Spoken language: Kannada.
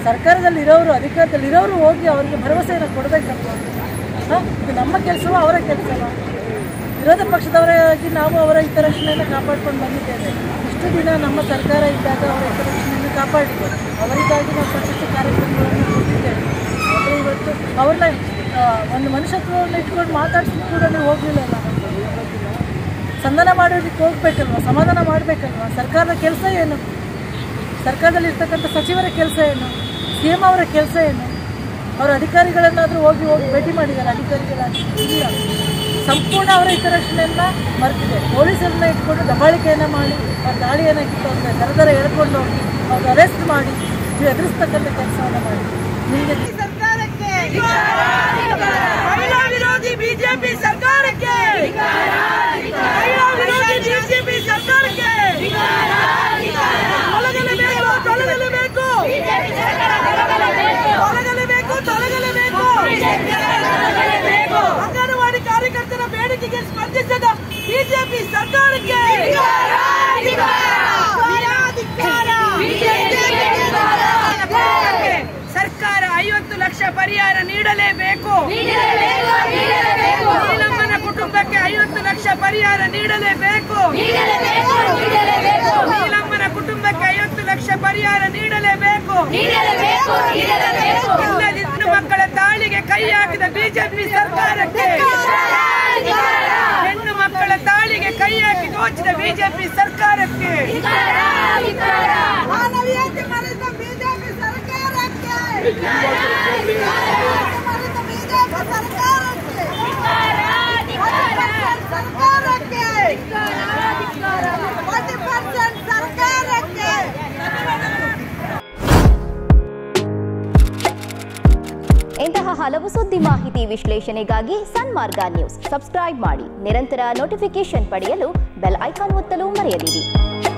ಸರ್ಕಾರದಲ್ಲಿ ಇರೋರು ಅಧಿಕಾರದಲ್ಲಿ ಇರೋರು ಹೋಗಿ ಅವರಿಗೆ ಭರವಸೆಯನ್ನು ಕೊಡಬೇಕಲ್ವಾ ಹಾಂ ಇದು ನಮ್ಮ ಕೆಲಸವೋ ಅವರ ಕೆಲಸವೋ ವಿರೋಧ ಪಕ್ಷದವರಾಗಿ ನಾವು ಅವರ ಹಿತರಕ್ಷಣೆಯನ್ನು ಕಾಪಾಡ್ಕೊಂಡು ಬಂದಿದ್ದೇವೆ ಇಷ್ಟು ದಿನ ನಮ್ಮ ಸರ್ಕಾರ ಇದ್ದಾಗ ಅವರ ಹಿತರಕ್ಷಣೆಯನ್ನು ಕಾಪಾಡಿದ್ದೇವೆ ಅವರಿಗಾಗಿ ನಾವು ಸಾಕಷ್ಟು ಕಾರ್ಯಕ್ರಮಗಳನ್ನು ಕೊಟ್ಟಿದ್ದೇವೆ ಆದರೆ ಇವತ್ತು ಅವ್ರನ್ನ ಆ, ಒಂದು ಮನುಷ್ಯತ್ವವನ್ನು ಇಟ್ಕೊಂಡು ಮಾತಾಡ್ಸಿದ್ರು ಕೂಡ ನೀವು ಹೋಗಲಿಲ್ಲಲ್ಲ ಸಂಧಾನ ಮಾಡೋದಕ್ಕೆ ಹೋಗ್ಬೇಕಲ್ವ ಸಮಾಧಾನ ಮಾಡಬೇಕಲ್ವ ಸರ್ಕಾರದ ಕೆಲಸ ಏನು ಸರ್ಕಾರದಲ್ಲಿ ಇರ್ತಕ್ಕಂಥ ಸಚಿವರ ಕೆಲಸ ಏನು ಸಿ ಎಂ ಅವರ ಕೆಲಸ ಏನು ಅವರ ಅಧಿಕಾರಿಗಳನ್ನಾದರೂ ಹೋಗಿ ಹೋಗಿ ಭೇಟಿ ಮಾಡಿದ್ದಾರೆ ಅಧಿಕಾರಿಗಳಾಗಿ ಇಲ್ಲ ಸಂಪೂರ್ಣ ಅವರ ಹಿತರಕ್ಷಣೆಯನ್ನ ಮರೆತಿದೆ ಪೊಲೀಸರನ್ನ ಇಟ್ಕೊಂಡು ದಬ್ಬಾಳಿಕೆಯನ್ನು ಮಾಡಿ ಅವ್ರ ಗಾಳಿಯನ್ನು ಕಿತ್ತೋದ್ರೆ ದರ ದರ ಎಳ್ಕೊಂಡು ಹೋಗಿ ಅವ್ರು ಅರೆಸ್ಟ್ ಮಾಡಿ ನೀವು ಎದುರಿಸ್ತಕ್ಕಂಥ ಕೆಲಸವನ್ನು ಮಾಡಿ ನಿಮಗೆ ಸರ್ಕಾರಕ್ಕೆ ಮಹಿಳಾ ವಿರೋಧಿ ಬಿಜೆಪಿ ಸರ್ಕಾರಕ್ಕೆ ಮಹಿಳಾ ವಿರೋಧಿ ಬಿಜೆಪಿ ಸರ್ಕಾರಕ್ಕೆ ತೊಲಗಲೇಬೇಕು ತೊಲಗಲೇಬೇಕು ತೊಲಗಲೇಬೇಕು ತೊಲಗಲೇಬೇಕು ಅಂಗನವಾಡಿ ಕಾರ್ಯಕರ್ತರ ಬೇಡಿಕೆಗೆ ಸ್ಪಂದಿಸದ ಬಿಜೆಪಿ ಸರ್ಕಾರಕ್ಕೆ ಸರ್ಕಾರ ಐವತ್ತು ಲಕ್ಷ ಪರಿಹಾರ ನೀಡಲೇಬೇಕು ನೀಲಮ್ಮನ ಕುಟುಂಬಕ್ಕೆ ಐವತ್ತು ಲಕ್ಷ ಪರಿಹಾರ ನೀಡಲೇಬೇಕು ನೀಲಮ್ಮನ ಕುಟುಂಬಕ್ಕೆ ಐವತ್ತು ಲಕ್ಷ ಪರಿಹಾರ ನೀಡಲೇಬೇಕು ಇಲ್ಲದಿದ್ದ ಮಕ್ಕಳ ತಾಳಿಗೆ ಕೈ ಹಾಕಿದ ಬಿಜೆಪಿ ಸರ್ಕಾರಕ್ಕೆ ಹೆಣ್ಣು ಮಕ್ಕಳ ತಾಳಿಗೆ ಕೈ ಹಾಕಿ ದೋಚಿದ ಬಿಜೆಪಿ ಸರ್ಕಾರಕ್ಕೆ ಮಾನವೀಯತೆ ಮರೆತ ಬಿಜೆಪಿ ಸರ್ಕಾರಕ್ಕೆ ಮರೆತ ಬಿಜೆಪಿ ಸರ್ಕಾರಕ್ಕೆ ಸರ್ಕಾರಕ್ಕೆ ಫಾರ್ಟಿ ಪರ್ಸೆಂಟ್ ಸರ್ಕಾರಕ್ಕೆ ಇಂತಹ ಹಲವು ಸುದ್ದಿ ಮಾಹಿತಿ ವಿಶ್ಲೇಷಣೆಗಾಗಿ ಸನ್ಮಾರ್ಗ ನ್ಯೂಸ್ ಸಬ್ಸ್ಕ್ರೈಬ್ ಮಾಡಿ ನಿರಂತರ ನೋಟಿಫಿಕೇಶನ್ ಪಡೆಯಲು ಬೆಲ್ ಐಕಾನ್ ಒತ್ತಲು ಮರೆಯದಿರಿ